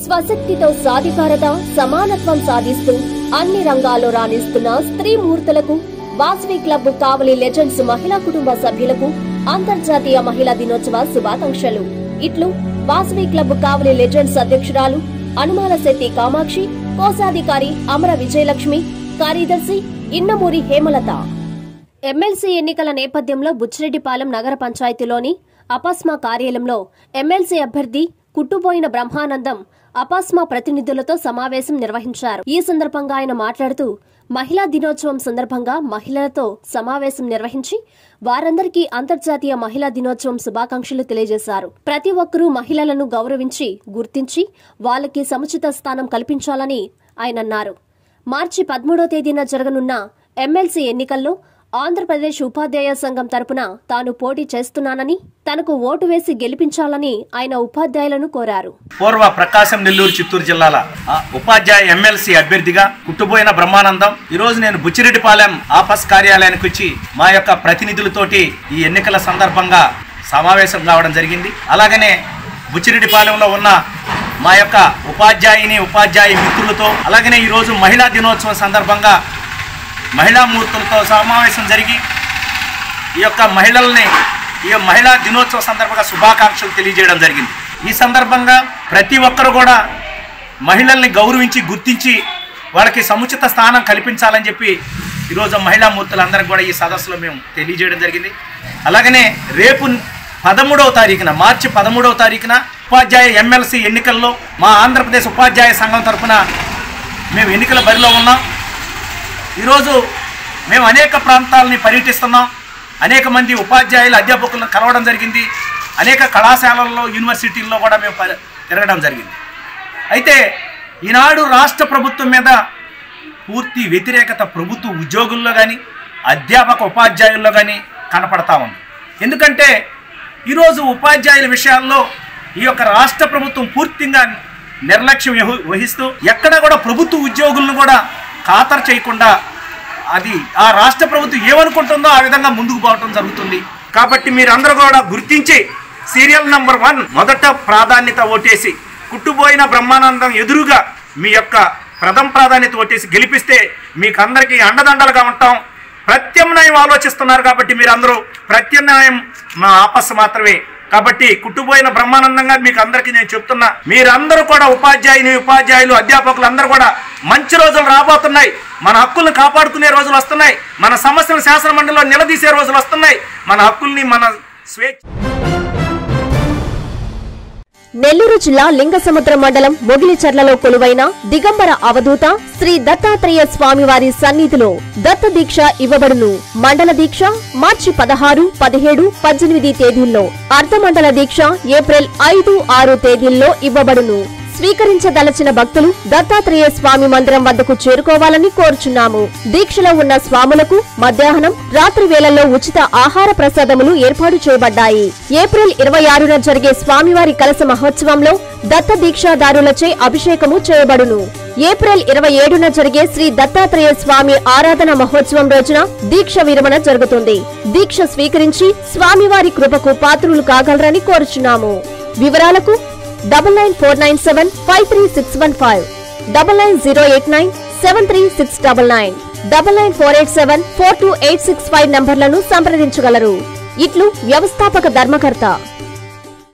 స్వశక్తితో సాధికారత సమానత్వం సాధిస్తూ అన్ని రంగాల్లో రాణిస్తున్న స్త్రీ మూర్తులకు వాసవి క్లబ్ కావలి లెజెండ్స్ మహిళా కుటుంబ సభ్యులకు అంతర్జాతీయ మహిళా దినోత్సవ శుభాకాంక్షలు ఇట్లు వాసవి క్లబ్ కావలి లెజెండ్స్ అధ్యక్షురాలు అనుమాల శెట్టి కామాక్షి కోశాధికారి అమర విజయలక్ష్మి కార్యదర్శి ఇన్నమూరి హేమలత ఎమ్మెల్సీ ఎన్నికల నేపథ్యంలో బుచ్చిరెడ్డిపాలెం నగర పంచాయతీలోని అపాస్మా కార్యాలయంలో ఎమ్మెల్సీ అభ్యర్థి కుట్టుపోయిన బ్రహ్మానందం అపాస్మా ప్రతినిధులతో సమావేశం నిర్వహించారు ఈ సందర్భంగా ఆయన మాట్లాడుతూ మహిళా దినోత్సవం సందర్భంగా మహిళలతో సమావేశం నిర్వహించి వారందరికీ అంతర్జాతీయ మహిళా దినోత్సవం శుభాకాంక్షలు తెలియజేశారు ప్రతి ఒక్కరూ మహిళలను గౌరవించి గుర్తించి వాళ్ళకి సముచిత స్థానం కల్పించాలని ఆయన అన్నారు మార్చి పదమూడో తేదీన జరగనున్న ఎమ్మెల్సీ ఎన్నికల్లో ఆంధ్రప్రదేశ్ ఉపాధ్యాయ సంఘం తరపున తాను పోటీ చేస్తున్నానని తనకు ఓటు వేసి గెలిపించాలని ఆయన ఉపాధ్యాయులను కోరారు పూర్వ ప్రకాశం నెల్లూరు చిత్తూరు జిల్లాల ఆ, ఉపాధ్యాయ ఎమ్మెల్సీ అభ్యర్థిగా కుట్టుపోయిన బ్రహ్మానందం ఈ రోజు నేను బుచ్చిరెడ్డిపాలెం ఆపస్ కార్యాలయానికి వచ్చి మా యొక్క ప్రతినిధులతోటి ఈ ఎన్నికల సందర్భంగా సమావేశం కావడం జరిగింది అలాగనే బుచ్చిరెడ్డిపాలెంలో ఉన్న మా యొక్క ఉపాధ్యాయుని ఉపాధ్యాయ మిత్రులతో అలాగనే ఈరోజు మహిళా దినోత్సవం సందర్భంగా మహిళా మూర్తులతో సమావేశం జరిగి ఈ యొక్క మహిళల్ని ఈ మహిళా దినోత్సవ సందర్భంగా శుభాకాంక్షలు తెలియజేయడం జరిగింది ఈ సందర్భంగా ప్రతి ఒక్కరు కూడా మహిళల్ని గౌరవించి గుర్తించి వాళ్ళకి సముచిత స్థానం కల్పించాలని చెప్పి ఈరోజు మహిళా మూర్తులందరికీ కూడా ఈ సదస్సులో మేము తెలియజేయడం జరిగింది అలాగనే రేపు పదమూడవ తారీఖున మార్చి పదమూడవ తారీఖున ఉపాధ్యాయ ఎమ్మెల్సీ ఎన్నికల్లో మా ఆంధ్రప్రదేశ్ ఉపాధ్యాయ సంఘం తరఫున మేము ఎన్నికల బరిలో ఉన్నాం ఈరోజు మేము అనేక ప్రాంతాలని పర్యటిస్తున్నాం అనేక మంది ఉపాధ్యాయులు అధ్యాపకులను కలవడం జరిగింది అనేక కళాశాలల్లో యూనివర్సిటీల్లో కూడా మేము ప- తిరగడం జరిగింది అయితే ఈనాడు రాష్ట్ర ప్రభుత్వం మీద పూర్తి వ్యతిరేకత ప్రభుత్వ ఉద్యోగుల్లో కానీ అధ్యాపక ఉపాధ్యాయుల్లో కానీ కనపడతా ఉంది ఎందుకంటే ఈరోజు ఉపాధ్యాయుల విషయాల్లో ఈ యొక్క రాష్ట్ర ప్రభుత్వం పూర్తిగా నిర్లక్ష్యం వహి- వహిస్తూ ఎక్కడ కూడా ప్రభుత్వ ఉద్యోగులను కూడా ఖాతరు చేయకుండా అది ఆ రాష్ట్ర ప్రభుత్వం ఏమనుకుంటుందో ఆ విధంగా ముందుకు పోవటం జరుగుతుంది కాబట్టి మీరందరూ కూడా గుర్తించి సీరియల్ నంబర్ వన్ మొదట ప్రాధాన్యత ఓటేసి కుట్టుపోయిన బ్రహ్మానందం ఎదురుగా మీ యొక్క ప్రథమ ప్రాధాన్యత ఓటేసి గెలిపిస్తే మీకు అందరికీ అండదండలుగా ఉంటాం ప్రత్యామ్నాయం ఆలోచిస్తున్నారు కాబట్టి మీరందరూ ప్రత్యామ్నాయం మా ఆపస్సు మాత్రమే కాబట్టి కుట్టుపోయిన బ్రహ్మానందంగా మీకు అందరికీ నేను చెప్తున్నా మీరందరూ కూడా ఉపాధ్యాయుని ఉపాధ్యాయులు అధ్యాపకులు అందరూ కూడా మంచి రోజులు రాబోతున్నాయి మన హక్కుల్ని కాపాడుకునే రోజులు వస్తున్నాయి మన సమస్యలు శాసన మండలిలో నిలదీసే రోజులు వస్తున్నాయి మన హక్కుల్ని మన స్వేచ్ఛ నెల్లూరు జిల్లా లింగసముద్ర మండలం మొగిలిచర్లలో కొలువైన దిగంబర అవధూత శ్రీ దత్తాత్రేయ స్వామివారి సన్నిధిలో దత్త దీక్ష ఇవ్వబడును మండల దీక్ష మార్చి పదహారు పదిహేడు పద్దెనిమిది తేదీల్లో అర్ధమండల దీక్ష ఏప్రిల్ ఐదు ఆరు తేదీల్లో ఇవ్వబడును స్వీకరించదలచిన భక్తులు దత్తాత్రేయ స్వామి మందిరం వద్దకు చేరుకోవాలని కోరుచున్నాము దీక్షలో ఉన్న స్వాములకు మధ్యాహ్నం రాత్రి వేళల్లో ఉచిత ఆహార ప్రసాదములు ఏర్పాటు చేయబడ్డాయి ఏప్రిల్ ఇరవై ఆరున జరిగే స్వామివారి కలస మహోత్సవంలో దత్త దీక్షాదారులచే అభిషేకము చేయబడును ఏప్రిల్ ఇరవై ఏడున జరిగే శ్రీ దత్తాత్రేయ స్వామి ఆరాధన మహోత్సవం రోజున దీక్ష విరమణ జరుగుతుంది దీక్ష స్వీకరించి స్వామివారి కృపకు పాత్రులు కాగలరని కోరుచున్నాము వివరాలకు double nine four nine seven five three six one five double nine zero eight nine seven three six double nine double nine four eight seven four two eight six five నంబర్లను సంప్రదించగలరు ఇట్లు వ్యవస్థాపక ధర్మకర్త